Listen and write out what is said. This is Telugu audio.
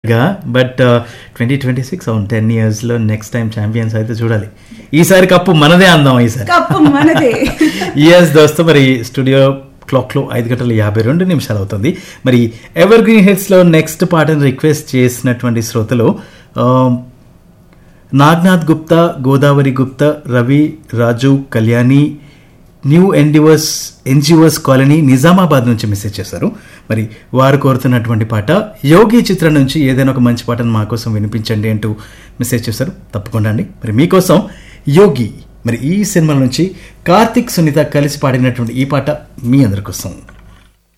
గా బట్ ట్వంటీ ట్వంటీ సిక్స్ అవును టెన్ ఇయర్స్లో నెక్స్ట్ టైం ఛాంపియన్స్ అయితే చూడాలి ఈసారి కప్పు మనదే అందాం ఈసారి కప్పు మనదే ఎస్ దోస్తు మరి స్టూడియో క్లాక్లో ఐదు గంటల యాభై రెండు నిమిషాలు అవుతుంది మరి ఎవర్ గ్రీన్ హిట్స్లో నెక్స్ట్ పాటను రిక్వెస్ట్ చేసినటువంటి శ్రోతలు ఆ, Nagnath Gupta Godavari Gupta Ravi Raju Kalyani new endeavours NGOs colony Nizamabad నుంచి మెసేజ్ చేశారు మరి వారు కోరుతున్నటువంటి పాట యోగి చిత్రం నుంచి ఏదైనా ఒక మంచి పాటను మా కోసం వినిపించండి అంటూ మెసేజ్ చేశారు తప్పకుండా అండి మరి మీకోసం యోగి మరి ఈ సినిమా నుంచి కార్తిక్ సునీత కలిసి పాడినటువంటి ఈ పాట మీ అందరి కోసం